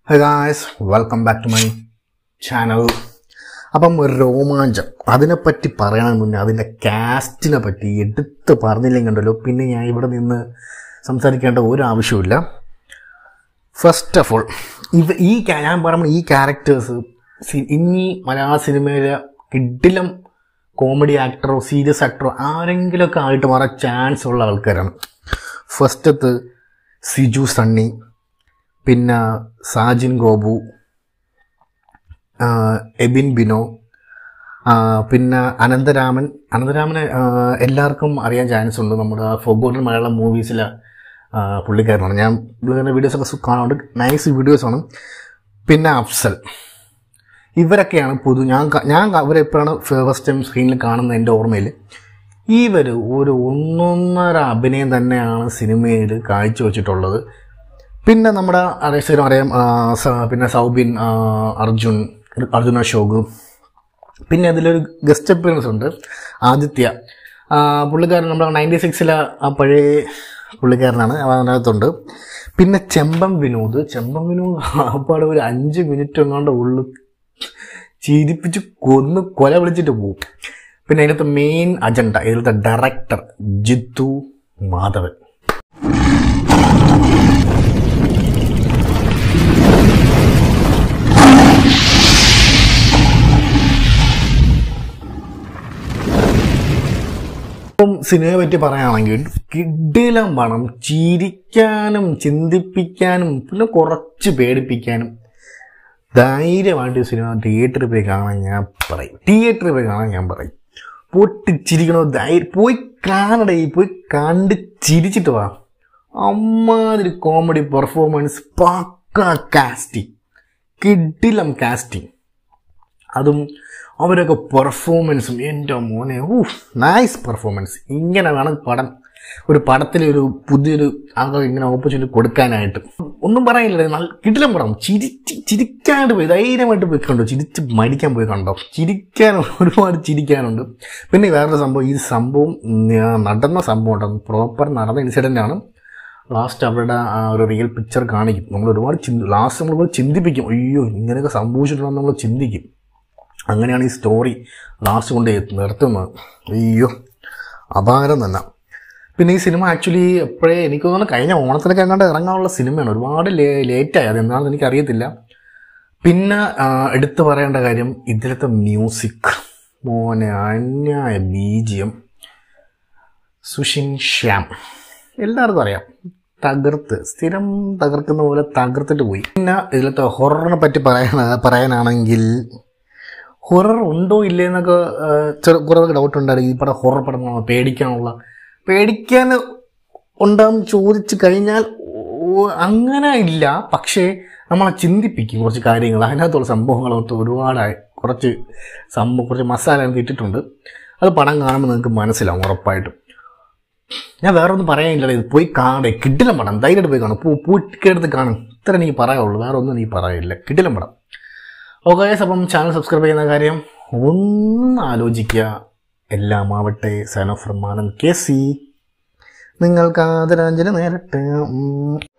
High guys welcome back to my channel അപ്പം രോമാഞ്ചം അതിനെപ്പറ്റി പറയണമെന്ന് മുന്നേ അതിൻ്റെ കാസ്റ്റിനെ പറ്റി എടുത്ത് പറഞ്ഞില്ലെങ്കിൽ ഉണ്ടല്ലോ പിന്നെ ഞാൻ ഇവിടെ നിന്ന് സംസാരിക്കേണ്ട ഒരു ആവശ്യമില്ല ഫസ്റ്റ് ഓഫ് ഓൾ ഇവ ഈ ca- ഞാൻ പറയുമ്പോൾ ഈ ക്യാരക്ടേഴ്സ് ഇനി മലയാള സിനിമയിലെ കിഡിലും കോമഡി ആക്ടറോ സീരിയസ് ആക്ടറോ ആരെങ്കിലുമൊക്കെ ആയിട്ട് മാറാൻ ചാൻസ് ഉള്ള ആൾക്കാരാണ് ഫസ്റ്റത്ത് സിജു സണ്ണി പിന്നെ സാജിൻ ഗോപു ആ, എബിൻ ബിനോ ആ, പിന്നെ അനന്തരാമൻ അനന്തരാമനെ ആ, എല്ലാവർക്കും അറിയാൻ ചാൻസ് ഉണ്ട് നമ്മുടെ ഫോഗോട്ടൻ മലയാളം മൂവീസിലെ പുള്ളിക്കാരനാണ് ഞാൻ പുള്ളിക്കാരൻ്റെ വീഡിയോസൊക്കെ കാണാറുണ്ട് നൈസ് വീഡിയോസാണ് പിന്നെ അഫ്സൽ ഇവരൊക്കെയാണ് പൊതു ഞാൻ ക- ഞാൻ അവരെ എപ്പോഴാണ് ഫസ്റ്റ് ടൈം സ്ക്രീനിൽ കാണുന്നത് എൻ്റെ ഓർമ്മയിൽ ഇവർ ഒരു ഒന്നൊന്നര അഭിനയം തന്നെയാണ് സിനിമയിൽ കാഴ്ചവെച്ചിട്ടുള്ളത് പിന്നെ നമ്മുടെ അറിയാം അറിയാം ആ, സ- പിന്നെ സൗബിൻ ആ, അർജുൻ അർജുന അശോക് പിന്നെ അതിലൊരു ഗസ്റ്റ് അപ്പിയറൻസ് ഉണ്ട് ആദിത്യ ആ, പുള്ളിക്കാരൻ നമ്മുടെ നയൻറ്റി സിക്സിലെ ആ പഴയ പുള്ളിക്കാരനാണ് അവൻ അതിനകത്തുണ്ട് പിന്നെ ചെമ്പം വിനോദ് ചെമ്പം വിനോദ് അപ്പാടെ ഒരു അഞ്ച് മിനിറ്റ് എങ്ങാണ്ട് ഉള്ളു ചിരിപ്പിച്ച് കൊന്ന് കൊല വിളിച്ചിട്ട് പോകും പിന്നെ അതിനകത്ത് മെയിൻ അജണ്ട ഇതിലത്തെ ഡയറക്ടർ ജിത്തു മാധവൻ ഇപ്പം സിനിമയെ പറ്റി പറയുകയാണെങ്കിൽ കിഡിലം പണം ചിരിക്കാനും ചിന്തിപ്പിക്കാനും പിന്നെ കുറച്ച് പേടിപ്പിക്കാനും ധൈര്യമായിട്ട് ഈ സിനിമ തിയേറ്ററിൽ പോയി കാണാൻ ഞാൻ പറയും തിയേറ്ററിൽ പോയി കാണാൻ ഞാൻ പറയും പൊട്ടിച്ചിരിക്കണോ ധൈര്യം പോയി കാണടേ പോയി കണ്ട് ചിരിച്ചിട്ട് വാ അമ്മാതിരി കോമഡി പെർഫോമൻസ് പക്ക കാസ്റ്റിംഗ് കിഡിലം കാസ്റ്റിംഗ് അതും അവരൊക്കെ പെർഫോമൻസും എൻ്റെ മോനെ ഊഫ് നൈസ് പെർഫോമൻസ് ഇങ്ങനെ വേണം പടം ഒരു പടത്തിൽ ഒരു പുതിയൊരു ആൾക്ക് ഇങ്ങനെ ഓപ്പർച്യൂണിറ്റി കൊടുക്കാനായിട്ട് ഒന്നും പറയാനില്ല നല്ല കിടിലം പടം ചിരിച്ച് ചിരിക്കാണ്ട് പോയി ധൈര്യമായിട്ട് പോയി കണ്ടോ ചിരിച്ച് മടിക്കാൻ പോയി കണ്ടോ ചിരിക്കാൻ ഒരുപാട് ചിരിക്കാനുണ്ട് പിന്നെ വേറൊരു സംഭവം ഈ സംഭവം ഉം, നടന്ന സംഭവം ഉണ്ടോ പ്രോപ്പർ നടന്ന ഇൻസിഡൻ്റ് ആണ് ലാസ്റ്റ് അവരുടെ ആ ഒരു റിയൽ പിക്ചർ കാണിക്കും നമ്മൾ ഒരുപാട് ചിന്തി ലാസ്റ്റ് നമ്മൾ പോയി ചിന്തിപ്പിക്കും അയ്യോ ഇങ്ങനെയൊക്കെ സംഭവിച്ചിട്ടുണ്ടെന്ന് നമ്മൾ ചിന്തിക്കും അങ്ങനെയാണ് ഈ സ്റ്റോറി ലാസ്റ്റ് കൊണ്ട് എത്ത് നിർത്തുന്നത് അയ്യോ അപാരം തന്നെ പിന്നെ ഈ സിനിമ ആക്ച്വലി എപ്പോഴേ എനിക്ക് തോന്നുന്നു കഴിഞ്ഞ ഓണത്തിനൊക്കെ എങ്ങാണ്ട് ഇറങ്ങാനുള്ള സിനിമയാണ് ഒരുപാട് ലേറ്റായി അതെന്താണെന്ന് എനിക്കറിയത്തില്ല പിന്നെ ആ, എടുത്തു പറയേണ്ട കാര്യം ഇതിലത്തെ മ്യൂസിക് മോനെ അന്യായ ബീജിയം സുഷിൻ ശ്യാം എല്ലാവർക്കും അറിയാം തകർത്ത് സ്ഥിരം തകർക്കുന്ന പോലെ തകർത്തിട്ട് പോയി പിന്നെ ഇതിലത്തെ ഹൊററിനെ പറ്റി പറയാന പറയാനാണെങ്കിൽ ഹൊറർ ഉണ്ടോ ഇല്ലേ എന്നൊക്കെ ആ, ചെറു കുറേ ഡൗട്ട് ഉണ്ടായിരുന്നു ഈ പടം ഹൊറർ പടമാണോ പേടിക്കാനുള്ള പേടിക്കാൻ ഉണ്ടാന്ന് ചോദിച്ചു കഴിഞ്ഞാൽ ഓ, അങ്ങനെ ഇല്ല പക്ഷേ നമ്മളെ ചിന്തിപ്പിക്കും കുറച്ച് കാര്യങ്ങൾ അതിനകത്തുള്ള സംഭവങ്ങളൊക്കെ ഒരുപാടായി കുറച്ച് സംഭവം കുറച്ച് മസാല അതിനകത്ത് ഇട്ടിട്ടുണ്ട് അത് പടം കാണുമ്പോൾ നിങ്ങൾക്ക് മനസ്സിലാവും ഉറപ്പായിട്ടും ഞാൻ വേറെ ഒന്നും പറയാനില്ല ഇത് പോയി കാണേ കിടിലം പടം ധൈര്യമായിട്ട് പോയി കാണും പൂ പൂട്ടിക്കെടുത്ത് കാണും ഇത്ര എനിക്ക് പറയാനുള്ളൂ വേറെ ഒന്നും എനിക്ക് പറയാനില്ല കിടിലം പടം ഓക്കെ അപ്പം ചാനൽ സബ്സ്ക്രൈബ് ചെയ്യുന്ന കാര്യം ഒന്ന് ആലോചിക്കുക എല്ലാം ആവട്ടെ sign off Rahmanan K C നിങ്ങൾക്ക് ആദരാഞ്ജലി നേരട്ടെ ഉം.